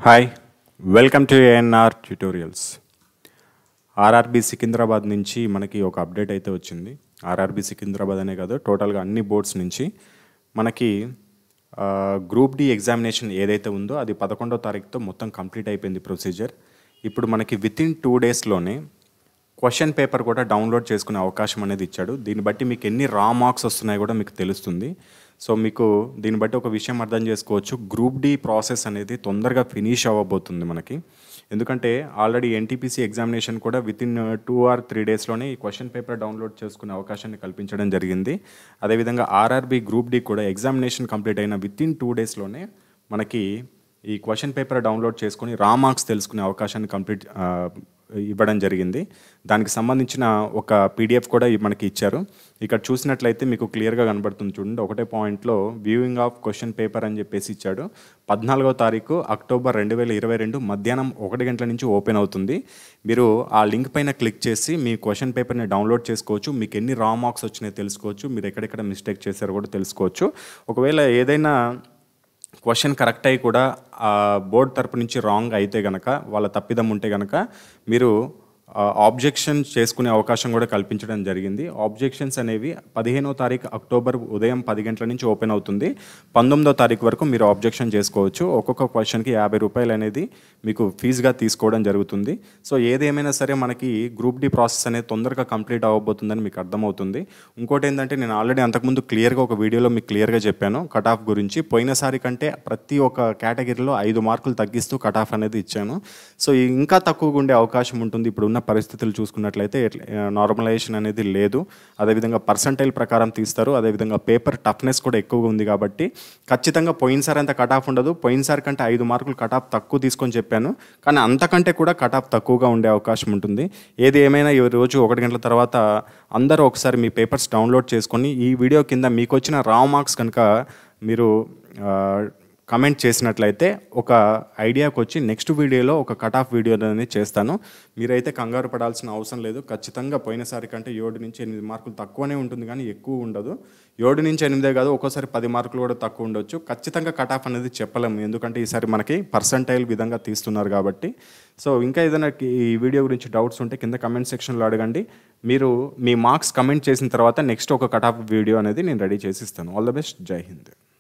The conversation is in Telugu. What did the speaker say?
hi welcome to ANR tutorials RRB Secunderabad నుంచి మనకి ఒక అప్డేట్ అయితే వచ్చింది ఆర్ఆర్బి సికింద్రాబాద్ అనే కాదు టోటల్గా అన్ని బోర్డ్స్ నుంచి మనకి ఆ, గ్రూప్ డి ఎగ్జామినేషన్ ఏదైతే ఉందో అది పదకొండో తారీఖుతో మొత్తం కంప్లీట్ అయిపోయింది ప్రొసీజర్ ఇప్పుడు మనకి విత్ ఇన్ టూ డేస్లోనే క్వశ్చన్ పేపర్ కూడా డౌన్లోడ్ చేసుకునే అవకాశం అనేది ఇచ్చాడు దీన్ని బట్టి మీకు ఎన్ని రా మార్క్స్ వస్తున్నాయో కూడా మీకు తెలుస్తుంది సో మీకు దీన్ని బట్టి ఒక విషయం అర్థం చేసుకోవచ్చు గ్రూప్ డి ప్రాసెస్ అనేది తొందరగా ఫినిష్ అవ్వబోతుంది మనకి ఎందుకంటే ఆల్రెడీ ఎన్టీపీసీ ఎగ్జామినేషన్ కూడా within two or three డేస్లోనే ఈ క్వశ్చన్ పేపర్ డౌన్లోడ్ చేసుకునే అవకాశాన్ని కల్పించడం జరిగింది అదేవిధంగా ఆర్ఆర్బి గ్రూప్ డి కూడా ఎగ్జామినేషన్ కంప్లీట్ అయిన విత్ ఇన్ టూ డేస్లోనే మనకి ఈ క్వశ్చన్ పేపర్ డౌన్లోడ్ చేసుకొని రా మార్క్స్ తెలుసుకునే అవకాశాన్ని కంప్లీట్ ఆ, ఇవ్వడం జరిగింది దానికి సంబంధించిన ఒక పీడిఎఫ్ కూడా ఈ- మనకి ఇచ్చారు ఇక్కడ చూసినట్లయితే మీకు క్లియర్గా కనబడుతుంది చూడండి ఒకటే పాయింట్లో వ్యూయింగ్ ఆఫ్ క్వశ్చన్ పేపర్ అని చెప్పేసి ఇచ్చాడు పద్నాలుగో తారీఖు అక్టోబర్ రెండు వేల ఇరవై రెండు మధ్యాహ్నం ఒకటి గంటల నుంచి ఓపెన్ అవుతుంది మీరు ఆ లింక్ పైన క్లిక్ చేసి మీ క్వశ్చన్ పేపర్ని డౌన్లోడ్ చేసుకోవచ్చు మీకు ఎన్ని రా మార్క్స్ వచ్చినాయో తెలుసుకోవచ్చు మీరు ఎక్కడెక్కడ మిస్టేక్ చేశారో కూడా తెలుసుకోవచ్చు ఒకవేళ ఏదైనా క్వశ్చన్ కరెక్ట్ అయ్యి కూడా ఆ బోర్డ్ తరపు నుంచి రాంగ్ అయితే గనక వాళ్ళ తప్పిదం ఉంటే గనక మీరు ఆబ్జెక్షన్ చేసుకునే అవకాశం కూడా కల్పించడం జరిగింది ఆబ్జెక్షన్స్ అనేవి పదిహేనో తారీఖు అక్టోబర్ ఉదయం పది గంటల నుంచి ఓపెన్ అవుతుంది పంతొమ్మిదో తారీఖు వరకు మీరు ఆబ్జెక్షన్ చేసుకోవచ్చు ఒక్కొక్క క్వశ్చన్కి యాభై రూపాయలు అనేది మీకు ఫీజుగా తీసుకోవడం జరుగుతుంది సో ఏదేమైనా సరే మనకి గ్రూప్ డి ప్రాసెస్ అనేది తొందరగా కంప్లీట్ అవ్వబోతుందని మీకు అర్థమవుతుంది ఇంకోటి ఏంటంటే నేను ఆల్రెడీ అంతకుముందు క్లియర్గా ఒక వీడియోలో మీకు క్లియర్గా చెప్పాను కట్ ఆఫ్ గురించి పోయినసారి కంటే ప్రతి ఒక్క కేటగిరీలో ఐదు మార్కులు తగ్గిస్తూ కట్ ఆఫ్ అనేది ఇచ్చాను సో ఇంకా తక్కువగా ఉండే అవకాశం ఉంటుంది ఇప్పుడు ఉన్న పరిస్థితులు చూసుకున్నట్లయితే నార్మలైజేషన్ అనేది లేదు అదేవిధంగా పర్సంటైల్ ప్రకారం తీస్తారు అదేవిధంగా పేపర్ టఫ్నెస్ కూడా ఎక్కువగా ఉంది కాబట్టి ఖచ్చితంగా పోయినసారి అంత కట్ ఆఫ్ ఉండదు పోయినసారి కంటే ఐదు మార్కులు కట్ ఆఫ్ తక్కువ తీసుకొని చెప్పాను కానీ అంతకంటే కూడా కట్ ఆఫ్ తక్కువగా ఉండే అవకాశం ఉంటుంది ఏది ఏమైనా ఈ రోజు ఒకటి గంటల తర్వాత అందరూ ఒకసారి మీ పేపర్స్ డౌన్లోడ్ చేసుకొని ఈ వీడియో కింద మీకు వచ్చిన రా మార్క్స్ కనుక మీరు ఆ, కమెంట్ చేసినట్లయితే ఒక ఐడియాకి వచ్చి నెక్స్ట్ వీడియోలో ఒక కట్ ఆఫ్ వీడియో అనేది చేస్తాను మీరైతే కంగారు పడాల్సిన అవసరం లేదు ఖచ్చితంగా పోయినసారి కంటే ఏడు నుంచి ఎనిమిది మార్కులు తక్కువనే ఉంటుంది కానీ ఎక్కువ ఉండదు ఏడు నుంచి ఎనిమిదే కాదు ఒక్కోసారి పది మార్కులు కూడా తక్కువ ఉండొచ్చు ఖచ్చితంగా కట్ ఆఫ్ అనేది చెప్పలేము ఎందుకంటే ఈసారి మనకి పర్సంటైల్ విధంగా తీస్తున్నారు కాబట్టి సో ఇంకా ఏదైనా ఈ వీడియో గురించి డౌట్స్ ఉంటే కింద కమెంట్ సెక్షన్లో అడగండి మీరు మీ మార్క్స్ కమెంట్ చేసిన తర్వాత నెక్స్ట్ ఒక కట్ ఆఫ్ వీడియో అనేది నేను రెడీ చేసి ఇస్తాను ఆల్ ద బెస్ట్ జై హింద్